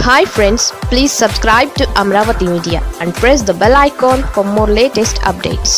hi friends please subscribe to Amaravati Media and press the bell icon for more latest updates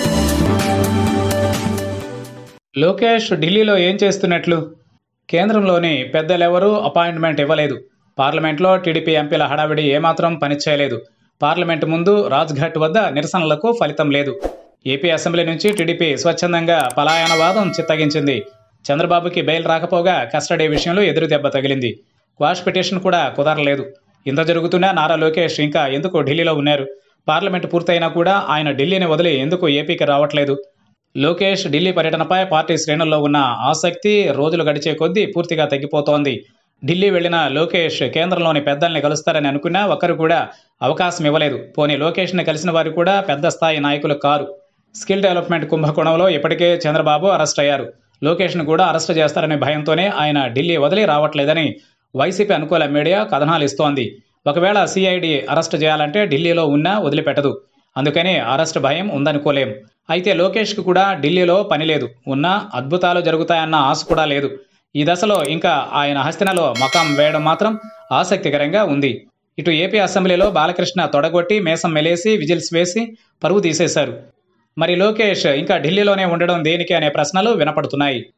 Lokesh ఢిల్లీలో ఏం చేస్తున్నట్లు కేంద్రంలోని పెద్దలెవరూ appointment ఇవ్వలేదు పార్లమెంట్లో టీడీపీ ఎంపీల హడావిడి ఏమాత్రం పనిచేయలేదు పార్లమెంటు ముందు రాజ్ఘాట్ వద్ద నిరసనలకు ఫలితం లేదు ఏపీ అసెంబ్లీ నుంచి టీడీపీ స్వచ్ఛందంగా పలాయనవాదం చిత్తగించింది చంద్రబాబుకి బెయిల్ రాకపోగా కస్టడీ విషయంలో ఎదురు దెబ్బ తగిలింది క్వాష్ పిటిషన్ కూడా కుదరలేదు ఇంత జరుగుతున్నా నారా లోకేష్ ఇంకా ఎందుకు ఢిల్లీలో ఉన్నారు పార్లమెంటు పూర్తయినా కూడా ఆయన ఢిల్లీని వదిలి ఎందుకు ఏపీకి రావట్లేదు లోకేష్ ఢిల్లీ పర్యటనపై పార్టీ శ్రేణుల్లో ఉన్న ఆసక్తి రోజులు గడిచే కొద్దీ పూర్తిగా తగ్గిపోతోంది ఢిల్లీ వెళ్లిన లోకేష్ కేంద్రంలోని పెద్దల్ని కలుస్తారని అనుకున్నా ఒక్కరు కూడా అవకాశం ఇవ్వలేదు పోనీ లోకేష్ని కలిసిన వారు కూడా పెద్ద స్థాయి నాయకులు కారు స్కిల్ డెవలప్మెంట్ కుంభకోణంలో ఇప్పటికే చంద్రబాబు అరెస్ట్ అయ్యారు లోకేష్ను కూడా అరెస్ట్ చేస్తారనే భయంతోనే ఆయన ఢిల్లీ వదిలి రావట్లేదని వైసీపీ అనుకూల మీడియా కథనాలు ఇస్తోంది ఒకవేళ సిఐడి అరెస్ట్ చేయాలంటే ఢిల్లీలో ఉన్నా వదిలిపెట్టదు అందుకని అరెస్ట్ భయం ఉందనుకోలేం అయితే లోకేష్కి కూడా ఢిల్లీలో పని లేదు ఉన్నా అద్భుతాలు జరుగుతాయన్న ఆశ కూడా లేదు ఈ దశలో ఇంకా ఆయన హస్తినలో మకాం వేయడం మాత్రం ఆసక్తికరంగా ఉంది ఇటు ఏపీ అసెంబ్లీలో బాలకృష్ణ తొడగొట్టి మేసం మెలేసి విజిల్స్ వేసి పరువు తీసేశారు మరి లోకేష్ ఇంకా ఢిల్లీలోనే ఉండడం దేనికి అనే ప్రశ్నలు వినపడుతున్నాయి